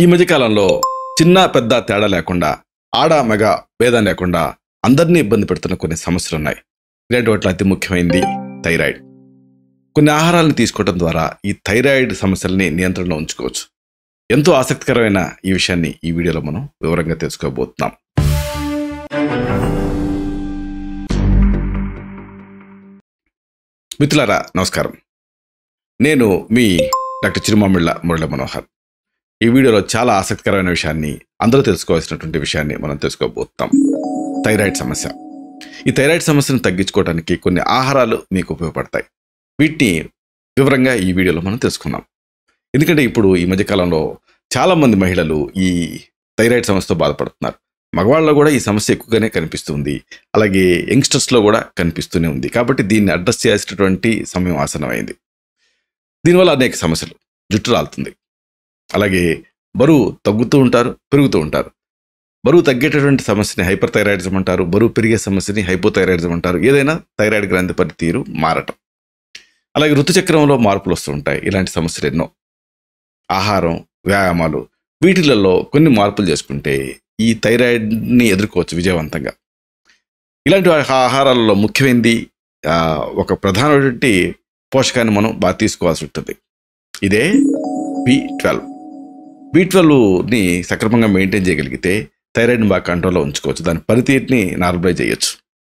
ఈ మధ్యకాలంలో చిన్న పెద్ద తేడా లేకుండా ఆడ మెగ భేదం లేకుండా అందరినీ ఇబ్బంది పెడుతున్న కొన్ని సమస్యలు ఉన్నాయి ఇలాంటి వాటిలో అతి ముఖ్యమైనది థైరాయిడ్ కొన్ని ఆహారాలను తీసుకోవడం ద్వారా ఈ థైరాయిడ్ సమస్యల్ని నియంత్రణలో ఉంచుకోవచ్చు ఎంతో ఆసక్తికరమైన ఈ విషయాన్ని ఈ వీడియోలో మనం వివరంగా తెలుసుకోబోతున్నాం మిత్రులారా నమస్కారం నేను మీ డాక్టర్ చిరుమామిళ్ళ మురళి మనోహర్ ఈ వీడియోలో చాలా ఆసక్తికరమైన విషయాన్ని అందరూ తెలుసుకోవాల్సినటువంటి విషయాన్ని మనం తెలుసుకోబోతున్నాం థైరాయిడ్ సమస్య ఈ థైరాయిడ్ సమస్యను తగ్గించుకోవడానికి కొన్ని ఆహారాలు మీకు ఉపయోగపడతాయి వీటిని వివరంగా ఈ వీడియోలో మనం తెలుసుకుందాం ఎందుకంటే ఇప్పుడు ఈ మధ్యకాలంలో చాలామంది మహిళలు ఈ థైరాయిడ్ సమస్యతో బాధపడుతున్నారు మగవాళ్ళలో కూడా ఈ సమస్య ఎక్కువగానే కనిపిస్తుంది అలాగే యంగ్స్టర్స్లో కూడా కనిపిస్తూనే ఉంది కాబట్టి దీన్ని అడ్రస్ చేయాల్సినటువంటి సమయం ఆసనమైంది దీనివల్ల అనేక సమస్యలు జుట్టు రాలుతుంది అలాగే బరువు తగ్గుతూ ఉంటారు పెరుగుతూ ఉంటారు బరువు తగ్గేటటువంటి సమస్యని హైపర్ థైరాయిడిజం అంటారు బరువు పెరిగే సమస్యని హైపోథైరాయిడిజం అంటారు ఏదైనా థైరాయిడ్ గ్రంథి పనితీరు మారటం అలాగే ఋతుచక్రంలో మార్పులు వస్తూ ఉంటాయి ఇలాంటి సమస్యలు ఎన్నో ఆహారం వ్యాయామాలు వీటిలలో కొన్ని మార్పులు చేసుకుంటే ఈ థైరాయిడ్ని ఎదుర్కోవచ్చు విజయవంతంగా ఇలాంటి ఆహారాలలో ముఖ్యమైనది ఆ, ఒక ప్రధానమైనటువంటి పోషకాన్ని మనం బాగా తీసుకోవాల్సి ఉంటుంది ఇదే బి ట్వెల్వ్ బి ట్వెల్వ్ని సక్రమంగా మెయింటైన్ చేయగలిగితే థైరాయిడ్ని బాగా కంట్రోల్లో ఉంచుకోవచ్చు దాని పనితీరుని నార్మలైజ్ చేయొచ్చు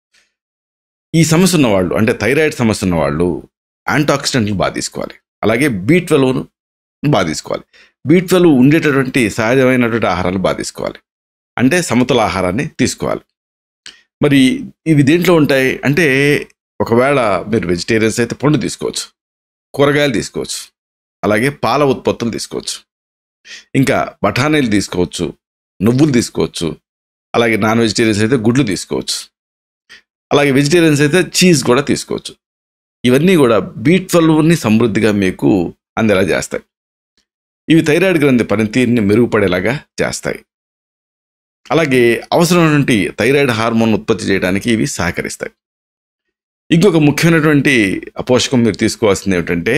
ఈ సమస్య ఉన్న వాళ్ళు అంటే థైరాయిడ్ సమస్య ఉన్న వాళ్ళు యాంటాక్సిడెంట్లు బాగా తీసుకోవాలి అలాగే బీ ట్వెల్వ్ను బాగా తీసుకోవాలి బీ ట్వెల్వ్ ఉండేటటువంటి సహజమైనటువంటి ఆహారాలు బాగా తీసుకోవాలి అంటే సమతుల ఆహారాన్ని తీసుకోవాలి మరి ఇవి దేంట్లో ఉంటాయి అంటే ఒకవేళ మీరు వెజిటేరియన్స్ అయితే పండు తీసుకోవచ్చు కూరగాయలు తీసుకోవచ్చు అలాగే పాల ఉత్పత్తులు తీసుకోవచ్చు ఇంకా బఠానీలు తీసుకోవచ్చు నువ్వులు తీసుకోవచ్చు అలాగే నాన్ వెజిటేరియన్స్ అయితే గుడ్లు తీసుకోవచ్చు అలాగే వెజిటేరియన్స్ అయితే చీజ్ కూడా తీసుకోవచ్చు ఇవన్నీ కూడా బీ ట్వెల్వ్ని సమృద్ధిగా మీకు అందేలా చేస్తాయి ఇవి థైరాయిడ్ గ్రంథి పనితీరుని మెరుగుపడేలాగా చేస్తాయి అలాగే అవసరమైనటువంటి థైరాయిడ్ హార్మోన్ ఉత్పత్తి చేయడానికి ఇవి సహకరిస్తాయి ఇంకొక ముఖ్యమైనటువంటి పోషకం మీరు తీసుకోవాల్సింది ఏమిటంటే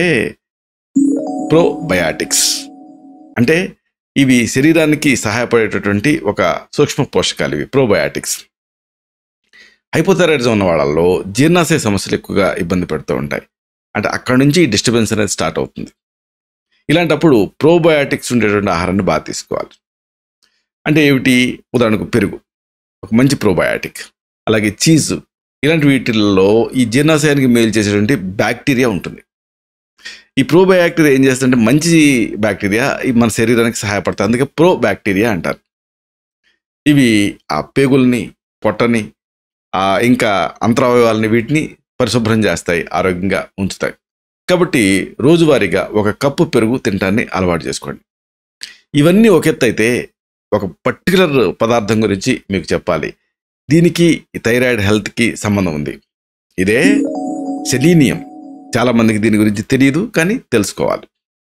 ప్రోబయాటిక్స్ అంటే ఇవి శరీరానికి సహాయపడేటటువంటి ఒక సూక్ష్మ పోషకాలు ఇవి ప్రోబయాటిక్స్ హైపోథైరాయిడిజం ఉన్న వాళ్ళల్లో జీర్ణాశయ సమస్యలు ఎక్కువగా ఇబ్బంది పెడుతూ ఉంటాయి అంటే అక్కడ నుంచి డిస్టర్బెన్స్ అనేది స్టార్ట్ అవుతుంది ఇలాంటప్పుడు ప్రోబయాటిక్స్ ఉండేటువంటి ఆహారాన్ని బాగా తీసుకోవాలి అంటే ఏమిటి ఉదాహరణకు పెరుగు ఒక మంచి ప్రోబయాటిక్ అలాగే చీజ్ ఇలాంటి వీటిల్లో ఈ జీర్ణాశయానికి మేలు చేసేటువంటి బ్యాక్టీరియా ఉంటుంది ఈ ప్రోబయాక్టీరియా ఏం చేస్తుందంటే మంచి బ్యాక్టీరియా ఈ మన శరీరానికి సహాయపడుతుంది అందుకే ప్రో బ్యాక్టీరియా అంటారు ఇవి ఆ పేగుల్ని పొట్టని ఆ ఇంకా అంతరావయవాలని వీటిని పరిశుభ్రం చేస్తాయి ఆరోగ్యంగా ఉంచుతాయి కాబట్టి రోజువారీగా ఒక కప్పు పెరుగు తినటాన్ని అలవాటు చేసుకోండి ఇవన్నీ ఒక ఎత్తు అయితే ఒక పర్టికులర్ పదార్థం గురించి మీకు చెప్పాలి దీనికి ఈ థైరాయిడ్ హెల్త్కి సంబంధం ఉంది ఇదే సెలీనియం చాలా మందికి దీని గురించి తెలియదు కానీ తెలుసుకోవాలి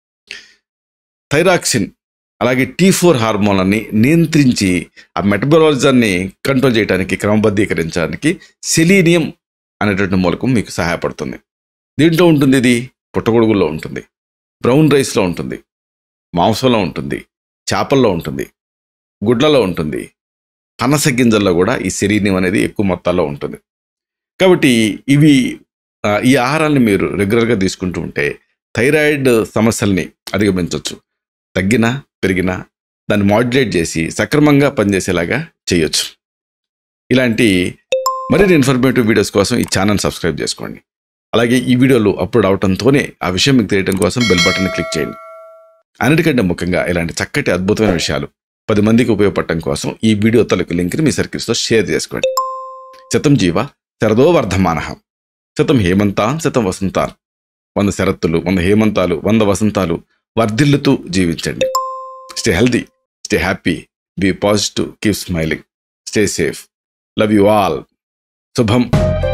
థైరాక్సిన్ అలాగే టీ ఫోర్ హార్మోన్లని నియంత్రించి ఆ మెటబలాజిజాన్ని కంట్రోల్ చేయడానికి క్రమబద్ధీకరించడానికి సెలీనియం అనేటువంటి మూలకం మీకు సహాయపడుతుంది దీంట్లో ఉంటుంది ఇది పుట్టగొడుగుల్లో ఉంటుంది బ్రౌన్ రైస్లో ఉంటుంది మాంసంలో ఉంటుంది చేపల్లో ఉంటుంది గుడ్లలో ఉంటుంది పనస గింజల్లో కూడా ఈ సెరీనియం అనేది ఎక్కువ మొత్తాల్లో ఉంటుంది కాబట్టి ఇవి ఆ, ఈ ఆహారాన్ని మీరు రెగ్యులర్గా తీసుకుంటూ ఉంటే థైరాయిడ్ సమస్యల్ని అధిగమించవచ్చు తగ్గినా పెరిగినా దాన్ని మాడ్యులేట్ చేసి సక్రమంగా పనిచేసేలాగా చేయొచ్చు ఇలాంటి మరిన్ని ఇన్ఫర్మేటివ్ వీడియోస్ కోసం ఈ ఛానల్ సబ్స్క్రైబ్ చేసుకోండి అలాగే ఈ వీడియోలు అప్లోడ్ అవడంతోనే ఆ విషయం మీకు తెలియడం కోసం బెల్ బటన్ క్లిక్ చేయండి అన్నిటికంటే ముఖ్యంగా ఇలాంటి చక్కటి అద్భుతమైన విషయాలు పది మందికి ఉపయోగపడటం కోసం ఈ వీడియో తలకు లింక్ని మీ సర్కిల్స్తో షేర్ చేసుకోండి శతం జీవ శరదో వర్ధమాన శతం హేమంతాన్ శతం వసంతాన్ వంద శరత్తులు వంద హేమంతాలు వంద వసంతాలు వర్ధిల్లుతూ జీవించండి stay healthy stay happy be positive keep smiling stay safe love you all శుభం